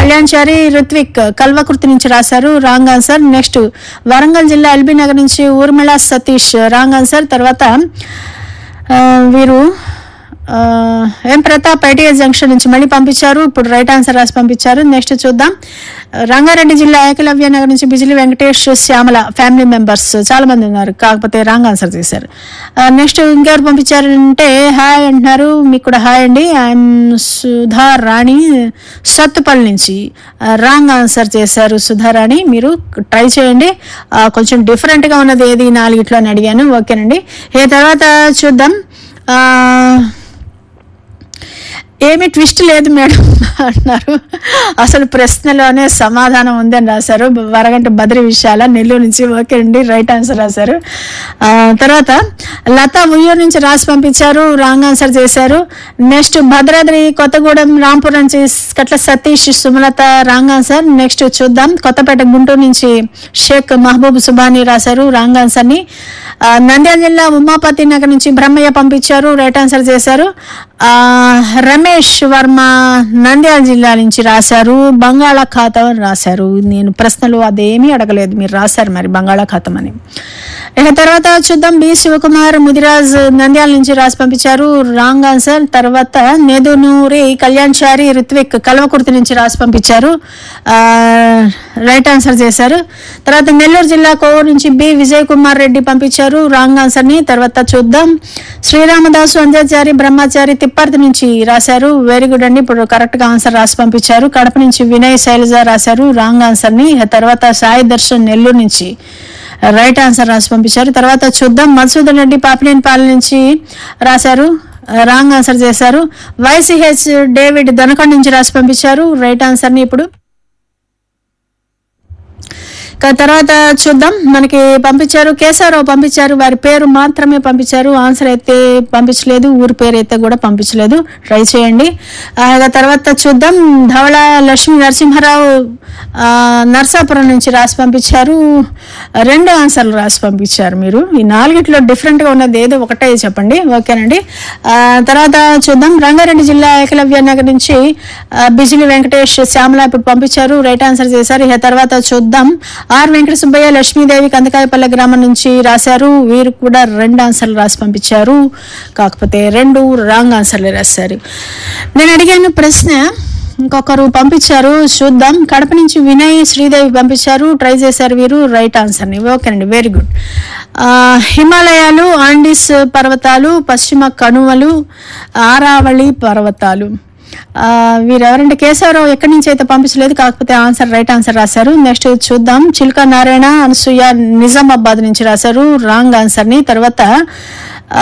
కళ్యాణ్ చారి రుత్విక్ కల్వకుర్తి నుంచి రాశారు wrong answer next Warangal జిల్లా ఎల్బీ నగర్ నుంచి ఊర్మిళ సతీష్ రాంగ్ ఆన్సర్ తర్వాత ఆ, వీరు ఆ, ఎం ప్రతాప్ ఐటీఎస్ జంక్షన్ నుంచి మళ్ళీ పంపించారు ఇప్పుడు రైట్ ఆన్సర్ రాసి పంపించారు నెక్స్ట్ చూద్దాం రంగారెడ్డి జిల్లా ఏకలవ్య నగర్ నుంచి బిజిలి వెంకటేష్ శ్యామల ఫ్యామిలీ మెంబర్స్ చాలా మంది ఉన్నారు కాకపోతే రాంగ్ ఆన్సర్ చేశారు నెక్స్ట్ ఇంకెవరు పంపించారంటే హాయ్ అంటున్నారు మీకు కూడా హాయ్ అండి ఐఎమ్ సుధా రాణి సత్తుపల్లి నుంచి రాంగ్ ఆన్సర్ చేశారు సుధా రాణి మీరు ట్రై చేయండి ఆ, కొంచెం డిఫరెంట్గా ఉన్నది ఏది నాలుగిట్లో అని అడిగాను ఓకేనండి ఏ తర్వాత చూద్దాం ఆ, ఏమి ట్విస్ట్ లేదు మేడం అంటున్నారు అసలు ప్రశ్నలోనే సమాధానం ఉందని రాశారు వరగంట బద్రి విషయాల నెల్లూరు నుంచి ఓకే అండి రైట్ ఆన్సర్ రాశారు ఆ, తర్వాత లతా ఉయ్యూరు నుంచి రాసి పంపించారు రాంగ్ ఆన్సర్ చేశారు నెక్స్ట్ భద్రాద్రి కొత్తగూడెం రాంపురం నుంచి Katla Satish Sumalatha wrong answer next చూద్దాం కొత్తపేట గుంటూరు నుంచి షేక్ మహబూబ్ సుబాని రాశారు రాంగ్ ఆన్సర్ని ఆ, నంద్యాల జిల్లా ఉమాపతి నగర్ నుంచి బ్రహ్మయ్య పంపించారు రైట్ ఆన్సర్ చేశారు ఆ, రమేష్ వర్మ నంద్యాల జిల్లా నుంచి రాశారు బంగాళాఖాతం అని రాశారు నేను ప్రశ్నలు అదేమీ అడగలేదు మీరు రాశారు మరి బంగాళాఖాతం అని ఇక తర్వాత చూద్దాం బి శివకుమార్ ముదిరాజ్ నంద్యాల నుంచి రాసి పంపించారు రాంగ్ ఆన్సర్ తర్వాత నెదునూరి కళ్యాణ్ చారి రిత్విక్ కల్వకుర్తి నుంచి రాసి పంపించారు ఆ, రైట్ ఆన్సర్ చేశారు తర్వాత నెల్లూరు జిల్లా కోవూరు నుంచి బి విజయ్ కుమార్ రెడ్డి పంపించారు రాంగ్ ఆన్సర్ ని తర్వాత చూద్దాం శ్రీరామదాసు అంజాచారి బ్రహ్మచారి తిప్పర్తి నుంచి రాశారు వెరీ గుడ్ అండి ఇప్పుడు కరెక్ట్ గా ఆన్సర్ రాసి పంపించారు కడప నుంచి వినయ్ శైలజ రాశారు రాంగ్ ఆన్సర్ ని ఇక తర్వాత సాయి దర్శన్ నెల్లూరు నుంచి రైట్ ఆన్సర్ రాసి పంపించారు తర్వాత చూద్దాం మధుసూదన్ రెడ్డి పాపినేనిపాలెం నుంచి రాశారు రాంగ్ ఆన్సర్ చేశారు వైసీహెచ్ డేవిడ్ దనకొండ నుంచి రాసి పంపించారు రైట్ ఆన్సర్ ని ఇప్పుడు ఇక తర్వాత చూద్దాం మనకి పంపించారు కేశవరావు పంపించారు వారి పేరు మాత్రమే పంపించారు ఆన్సర్ అయితే పంపించలేదు ఊరి పేరు అయితే కూడా పంపించలేదు ట్రై చేయండి ఆ, ఇక తర్వాత చూద్దాం ధవళ లక్ష్మీ నరసింహారావు ఆ, నర్సాపురం నుంచి రాసి పంపించారు రెండు ఆన్సర్లు రాసి పంపించారు మీరు ఈ నాలుగిట్లో డిఫరెంట్ గా ఉన్నది ఏదో ఒకటే చెప్పండి ఓకేనండి ఆ, తర్వాత చూద్దాం రంగారెడ్డి జిల్లా ఏకలవ్య నగర్ నుంచి ఆ, బిజిలి వెంకటేష్ శ్యామల ఇప్పుడు పంపించారు రైట్ ఆన్సర్ చేశారు ఇక తర్వాత చూద్దాం ఆర్ వెంకట సుబ్బయ్య లక్ష్మీదేవి కందకాయపల్లె గ్రామం నుంచి రాశారు వీరు కూడా రెండు ఆన్సర్లు రాసి పంపించారు కాకపోతే రెండు రాంగ్ ఆన్సర్లు రాశారు నేను అడిగాను ప్రశ్న ఇంకొకరు పంపించారు చూద్దాం కడప నుంచి వినయ్ శ్రీదేవి పంపించారు ట్రై చేశారు వీరు రైట్ ఆన్సర్ని ఓకేనండి వెరీ గుడ్ హిమాలయాలు ఆండీస్ పర్వతాలు పశ్చిమ కనుమలు ఆరావళి పర్వతాలు ఆ, వీరెవరంటే కేశవరావు ఎక్కడి నుంచి అయితే పంపించలేదు కాకపోతే ఆన్సర్ రైట్ ఆన్సర్ రాశారు నెక్స్ట్ చూద్దాం చిల్క నారాయణ అనసూయ నిజామాబాద్ నుంచి రాశారు రాంగ్ ఆన్సర్ ని తర్వాత ఆ,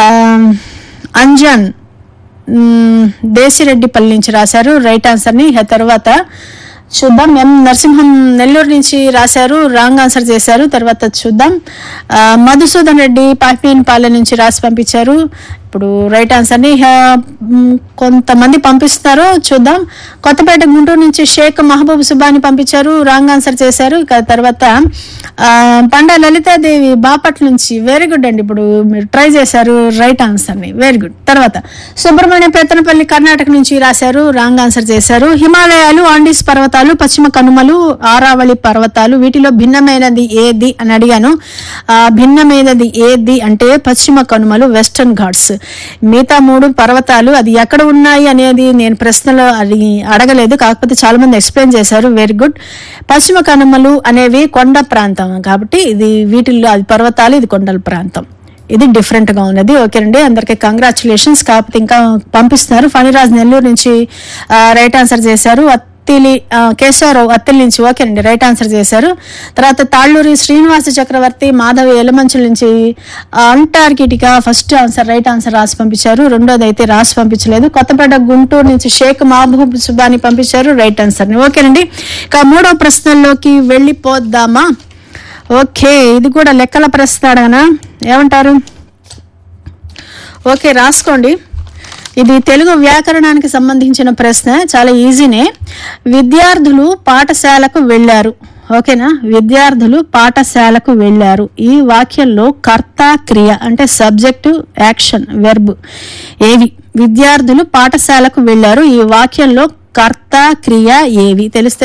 అంజన్ మ్, దేశిరెడ్డిపల్లి నుంచి రాశారు రైట్ ఆన్సర్ ని ఆ తర్వాత చూద్దాం ఎం నరసింహం నెల్లూరు నుంచి రాశారు రాంగ్ ఆన్సర్ చేశారు తర్వాత చూద్దాం ఆ, మధుసూదన్ రెడ్డి పాపినేనిపాలెం నుంచి రాసి పంపించారు ఇప్పుడు రైట్ ఆన్సర్ ని ఆ, మ్, కొంతమంది పంపిస్తున్నారు చూద్దాం కొత్తపేట గుంటూరు నుంచి షేక్ మహబూబ్ సుబాని పంపించారు రాంగ్ ఆన్సర్ చేశారు ఇక తర్వాత ఆ, పండ లలితాదేవి బాపట్ల నుంచి వెరీ గుడ్ అండి ఇప్పుడు మీరు ట్రై చేశారు రైట్ ఆన్సర్ ని వెరీ గుడ్ తర్వాత సుబ్రహ్మణ్య పెత్తనపల్లి కర్ణాటక నుంచి రాశారు రాంగ్ ఆన్సర్ చేశారు హిమాలయాలు ఆండీస్ పర్వతాలు పశ్చిమ కనుమలు ఆరావళి పర్వతాలు వీటిలో భిన్నమైనది ఏది అని అడిగాను ఆ భిన్నమైనది ఏది అంటే పశ్చిమ కనుమలు వెస్టర్న్ ఘాట్స్ మిగతా మూడు పర్వతాలు అది ఎక్కడ ఉన్నాయి అనేది నేను ప్రశ్నలో అది అడగలేదు కాకపోతే చాలా మంది ఎక్స్ప్లెయిన్ చేశారు వెరీ గుడ్ పశ్చిమ కనుమలు అనేవి కొండ ప్రాంతం కాబట్టి ఇది వీటిల్లో అది పర్వతాలు ఇది కొండల ప్రాంతం ఇది డిఫరెంట్ గా ఉన్నది ఓకేనండి అందరికి కంగ్రాచులేషన్స్ కాకపోతే ఇంకా పంపిస్తున్నారు ఫణిరాజ్ నెల్లూరు నుంచి రైట్ ఆన్సర్ చేశారు అత్తిలి ఆ, కేశవరావు అత్తిలి నుంచి ఓకేనండి రైట్ ఆన్సర్ చేశారు తర్వాత తాళ్ళూరి శ్రీనివాస చక్రవర్తి మాధవి ఎలమంచుల నుంచి ఆ, Antarctica first answer right answer రాసి పంపించారు రెండోది అయితే రాసి పంపించలేదు కొత్తపేట గుంటూరు నుంచి షేక్ మహబూబ్ సుబాని పంపించారు రైట్ ఆన్సర్ ని ఓకేనండి ఇక మూడో ప్రశ్నల్లోకి వెళ్ళిపోద్దామా ఓకే ఇది కూడా లెక్కల ప్రశ్న అడగనా ఏమంటారు ఓకే రాసుకోండి ఇది తెలుగు వ్యాకరణానికి సంబంధించిన ప్రశ్న చాలా ఈజీనే విద్యార్థులు పాఠశాలకు వెళ్ళారు ఓకేనా విద్యార్థులు పాఠశాలకు వెళ్ళారు ఈ వాక్యంలో కర్త క్రియ అంటే సబ్జెక్టు యాక్షన్ వెర్బ్ ఏవి విద్యార్థులు పాఠశాలకు వెళ్ళారు ఈ వాక్యంలో కర్త క్రియ ఏవి తెలిస్తే